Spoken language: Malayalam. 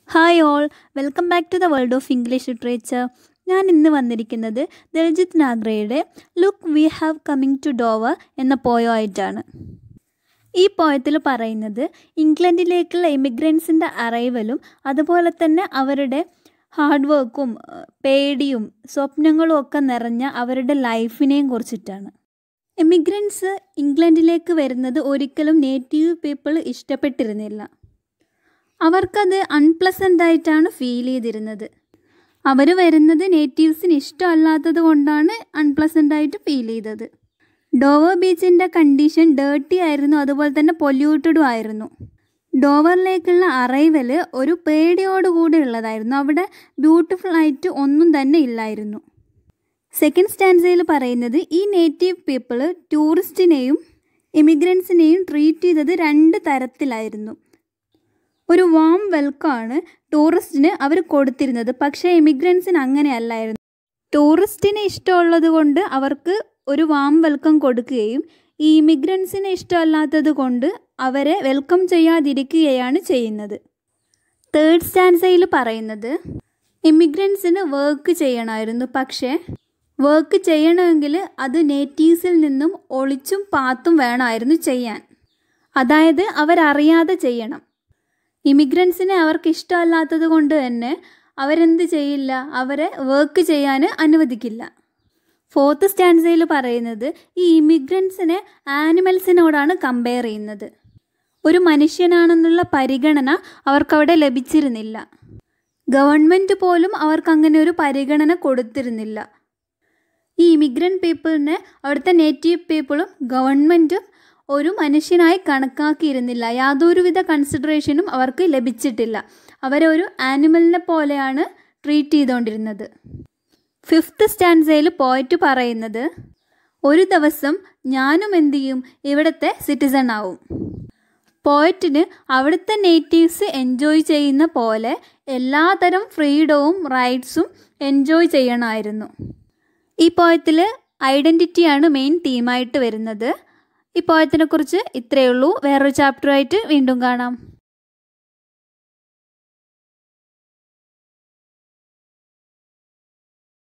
hi all welcome back to the world of English literature ഞാൻ ഇന്ന് വന്നിരിക്കുന്നത് ദൽജിത് നാഗ്രയുടെ look we have coming to Dover എന്ന പോയോ ആയിട്ടാണ് ഈ പോയത്തിൽ പറയുന്നത് ഇംഗ്ലണ്ടിലേക്കുള്ള ഇമിഗ്രൻസിൻ്റെ അറൈവലും അതുപോലെ തന്നെ അവരുടെ ഹാർഡ് വർക്കും പേടിയും സ്വപ്നങ്ങളും ഒക്കെ നിറഞ്ഞ അവരുടെ ലൈഫിനെയും കുറിച്ചിട്ടാണ് ഇമിഗ്രൻസ് ഇംഗ്ലണ്ടിലേക്ക് വരുന്നത് ഒരിക്കലും നേറ്റീവ് പീപ്പിൾ ഇഷ്ടപ്പെട്ടിരുന്നില്ല അവർക്കത് അൺപ്ലസൻ്റ് ആയിട്ടാണ് ഫീൽ ചെയ്തിരുന്നത് അവർ വരുന്നത് നേറ്റീവ്സിന് ഇഷ്ടമല്ലാത്തത് കൊണ്ടാണ് അൺപ്ലസൻ്റ് ആയിട്ട് ഫീൽ ചെയ്തത് ഡോവർ ബീച്ചിൻ്റെ കണ്ടീഷൻ ഡേർട്ടി ആയിരുന്നു അതുപോലെ തന്നെ പൊല്യൂട്ടഡും ആയിരുന്നു ഡോവറിലേക്കുള്ള അറൈവൽ ഒരു പേടിയോടുകൂടി ഉള്ളതായിരുന്നു അവിടെ ബ്യൂട്ടിഫുൾ ആയിട്ട് ഒന്നും തന്നെ ഇല്ലായിരുന്നു സെക്കൻഡ് സ്റ്റാൻസയിൽ പറയുന്നത് ഈ നേറ്റീവ് പീപ്പിൾ ടൂറിസ്റ്റിനെയും ഇമിഗ്രൻസിനെയും ട്രീറ്റ് ചെയ്തത് രണ്ട് തരത്തിലായിരുന്നു ഒരു വാം വെൽക്കമാണ് ടൂറിസ്റ്റിന് അവർ കൊടുത്തിരുന്നത് പക്ഷേ ഇമിഗ്രൻസിന് അങ്ങനെയല്ലായിരുന്നു ടൂറിസ്റ്റിന് ഇഷ്ടമുള്ളത് കൊണ്ട് അവർക്ക് ഒരു വാം വെൽക്കം കൊടുക്കുകയും ഈ ഇമിഗ്രൻസിന് ഇഷ്ടമല്ലാത്തത് കൊണ്ട് അവരെ വെൽക്കം ചെയ്യാതിരിക്കുകയാണ് ചെയ്യുന്നത് തേർഡ് സ്റ്റാൻസയിൽ പറയുന്നത് ഇമിഗ്രൻസിന് വർക്ക് ചെയ്യണമായിരുന്നു പക്ഷേ വർക്ക് ചെയ്യണമെങ്കിൽ അത് നേറ്റീവ്സിൽ നിന്നും ഒളിച്ചും പാത്തും വേണമായിരുന്നു ചെയ്യാൻ അതായത് അവരറിയാതെ ചെയ്യണം ഇമിഗ്രൻസിനെ അവർക്ക് ഇഷ്ടമല്ലാത്തത് കൊണ്ട് തന്നെ അവരെന്ത് ചെയ്യില്ല അവരെ വർക്ക് ചെയ്യാൻ അനുവദിക്കില്ല ഫോർത്ത് സ്റ്റാൻസയിൽ പറയുന്നത് ഈ ഇമിഗ്രൻസിനെ ആനിമൽസിനോടാണ് കമ്പയർ ചെയ്യുന്നത് ഒരു മനുഷ്യനാണെന്നുള്ള പരിഗണന അവർക്കവിടെ ലഭിച്ചിരുന്നില്ല ഗവൺമെൻറ് പോലും അവർക്ക് അങ്ങനെ ഒരു പരിഗണന കൊടുത്തിരുന്നില്ല ഈ ഇമിഗ്രൻ്റ് പീപ്പിളിനെ അവിടുത്തെ നേറ്റീവ് പീപ്പിളും ഗവൺമെൻറ്റും ഒരു മനുഷ്യനായി കണക്കാക്കിയിരുന്നില്ല യാതൊരുവിധ കൺസിഡറേഷനും അവർക്ക് ലഭിച്ചിട്ടില്ല അവരെ ഒരു ആനിമലിനെ പോലെയാണ് ട്രീറ്റ് ചെയ്തുകൊണ്ടിരുന്നത് ഫിഫ്ത്ത് സ്റ്റാൻസയിൽ പോയിട്ട് പറയുന്നത് ഒരു ദിവസം ഞാനും എന്ത് ചെയ്യും ഇവിടുത്തെ സിറ്റിസൺ ആവും പോയറ്റിന് അവിടുത്തെ നേറ്റീവ്സ് എൻജോയ് ചെയ്യുന്ന പോലെ എല്ലാതരം ഫ്രീഡവും റൈറ്റ്സും എൻജോയ് ചെയ്യണമായിരുന്നു ഈ പോയത്തിൽ ഐഡൻറ്റിറ്റിയാണ് മെയിൻ തീമായിട്ട് വരുന്നത് ഈ പോയത്തിനെ കുറിച്ച് ഇത്രയേ ഉള്ളൂ വേറൊരു ചാപ്റ്ററായിട്ട് വീണ്ടും കാണാം